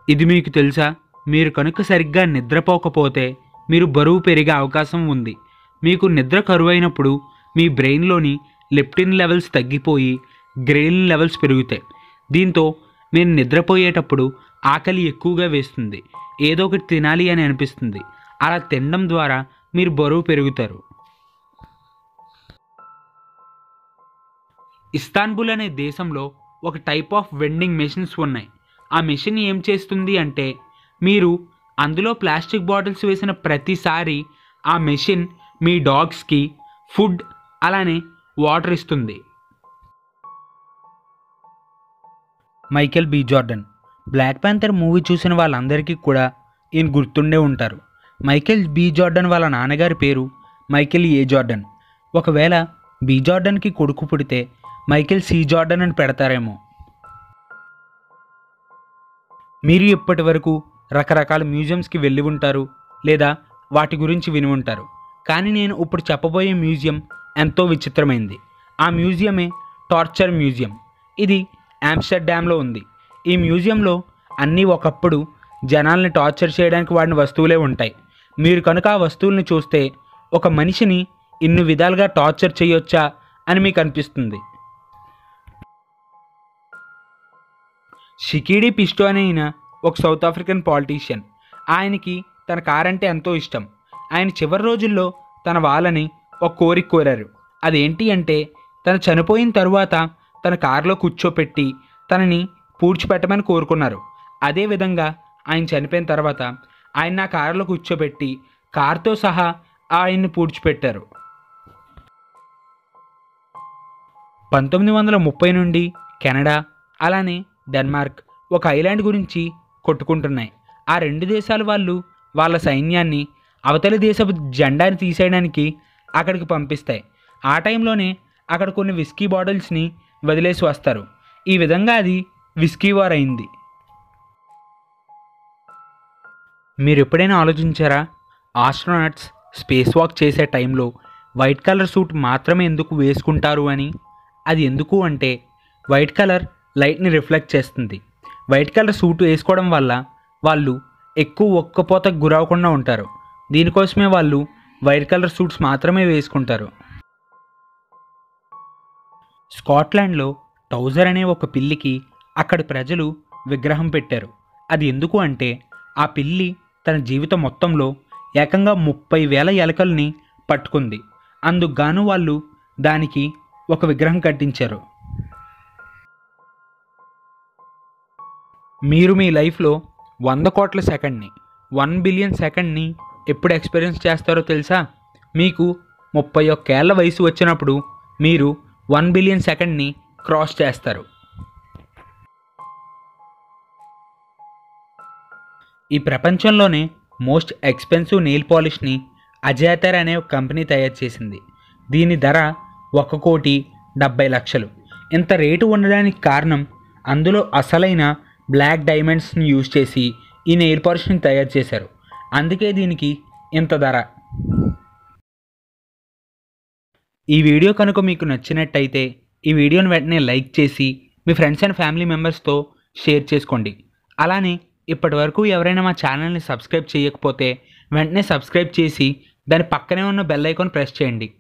ఇది మీకు తెలుసా మీరు కనుక సరిగ్గా నిద్రపోకపోతే మీరు బరువు పెరిగే అవకాశం ఉంది మీకు నిద్ర కరువైనప్పుడు మీ బ్రెయిన్లోని లెప్టిన్ లెవెల్స్ తగ్గిపోయి గ్రెయిన్ లెవెల్స్ పెరుగుతాయి దీంతో మీరు నిద్రపోయేటప్పుడు ఆకలి ఎక్కువగా వేస్తుంది ఏదో ఒకటి తినాలి అని అనిపిస్తుంది అలా తినడం ద్వారా మీరు బరువు పెరుగుతారు ఇస్తాన్బుల్ అనే దేశంలో ఒక టైప్ ఆఫ్ వెండింగ్ మెషిన్స్ ఉన్నాయి ఆ మెషిన్ ఏం చేస్తుంది అంటే మీరు అందులో ప్లాస్టిక్ బాటిల్స్ వేసిన ప్రతిసారి ఆ మెషిన్ మీ డాగ్స్కి ఫుడ్ అలానే వాటర్ ఇస్తుంది Michael B Jordan Black Panther movie చూసిన వాళ్ళందరికీ కూడా ఈయన గుర్తుండే ఉంటారు మైకేల్ బి జార్డన్ వాళ్ళ నాన్నగారి పేరు మైకేల్ ఏ జార్డన్ ఒకవేళ బి జార్డన్కి కొడుకు పుడితే మైకేల్ సి జార్డన్ అని పెడతారేమో మీరు ఇప్పటి వరకు రకరకాల మ్యూజియంస్కి వెళ్ళి ఉంటారు లేదా వాటి గురించి విని ఉంటారు కానీ నేను ఇప్పుడు చెప్పబోయే మ్యూజియం ఎంతో విచిత్రమైంది ఆ మ్యూజియమే టార్చర్ మ్యూజియం ఇది ఆమ్స్టర్డామ్లో ఉంది ఈ మ్యూజియంలో అన్నీ ఒకప్పుడు జనాల్ని టార్చర్ చేయడానికి వాడిన వస్తువులే ఉంటాయి మీరు కనుక ఆ వస్తువుల్ని చూస్తే ఒక మనిషిని ఇన్ని విధాలుగా టార్చర్ చేయొచ్చా అని మీకు అనిపిస్తుంది షికీడి పిస్టో అనే ఈయన ఒక సౌత్ ఆఫ్రికన్ పాలిటీషియన్ ఆయనకి తన కార్ అంటే ఎంతో ఇష్టం ఆయన చివరి రోజుల్లో తన వాళ్ళని ఒక కోరిక కోరారు అదేంటి అంటే తను చనిపోయిన తరువాత తన కారులో కూర్చోపెట్టి తనని పూడ్చిపెట్టమని కోరుకున్నారు అదేవిధంగా ఆయన చనిపోయిన తర్వాత ఆయన నా కారులో కూర్చోబెట్టి కారుతో సహా ఆయన్ని పూడ్చిపెట్టారు పంతొమ్మిది వందల ముప్పై నుండి కెనడా అలానే డెన్మార్క్ ఒక ఐలాండ్ గురించి కొట్టుకుంటున్నాయి ఆ రెండు దేశాల వాళ్ళు వాళ్ళ సైన్యాన్ని అవతలి దేశపు జెండాని తీసేయడానికి అక్కడికి పంపిస్తాయి ఆ టైంలోనే అక్కడ కొన్ని విస్కీ బాటిల్స్ని వదిలేసి వస్తారు ఈ విధంగా అది విస్కీ వార్ అయింది మీరు ఎప్పుడైనా ఆలోచించారా ఆస్ట్రోనట్స్ స్పేస్ వాక్ చేసే టైంలో వైట్ కలర్ సూట్ మాత్రమే ఎందుకు వేసుకుంటారు అని అది ఎందుకు అంటే వైట్ కలర్ లైట్ని రిఫ్లెక్ట్ చేస్తుంది వైట్ కలర్ సూట్ వేసుకోవడం వల్ల వాళ్ళు ఎక్కువ ఒక్కపోతకు గురవకుండా ఉంటారు దీనికోసమే వాళ్ళు వైట్ కలర్ సూట్స్ మాత్రమే వేసుకుంటారు స్కాట్లాండ్లో టౌజర్ అనే ఒక పిల్లికి అక్కడి ప్రజలు విగ్రహం పెట్టారు అది ఎందుకు అంటే ఆ పిల్లి తన జీవితం మొత్తంలో ఏకంగా ముప్పై వేల ఎలకల్ని పట్టుకుంది అందుకు గాను వాళ్ళు దానికి ఒక విగ్రహం కట్టించారు మీరు మీ లైఫ్లో వంద కోట్ల సెకండ్ని వన్ బిలియన్ సెకండ్ని ఎప్పుడు ఎక్స్పీరియన్స్ చేస్తారో తెలుసా మీకు ముప్పై ఒక్కేళ్ల వయసు వచ్చినప్పుడు మీరు వన్ బిలియన్ సెకండ్ని క్రాస్ చేస్తారు ఈ ప్రపంచంలోనే మోస్ట్ ఎక్స్పెన్సివ్ నెయిల్ పాలిష్ని అజాతర్ అనే ఒక కంపెనీ తయారు చేసింది దీని ధర ఒక కోటి డెబ్బై లక్షలు ఇంత రేటు ఉండడానికి కారణం అందులో అసలైన బ్లాక్ డైమండ్స్ని యూజ్ చేసి ఈ నెయిల్ పాలిష్ని తయారు చేశారు అందుకే దీనికి ఇంత ధర ఈ వీడియో కనుక మీకు నచ్చినట్టయితే ఈ వీడియోని వెంటనే లైక్ చేసి మీ ఫ్రెండ్స్ అండ్ ఫ్యామిలీ మెంబర్స్తో షేర్ చేసుకోండి అలానే ఇప్పటి వరకు ఎవరైనా మా ఛానల్ని సబ్స్క్రైబ్ చేయకపోతే వెంటనే సబ్స్క్రైబ్ చేసి దాని పక్కనే ఉన్న బెల్ ఐకాన్ ప్రెస్ చేయండి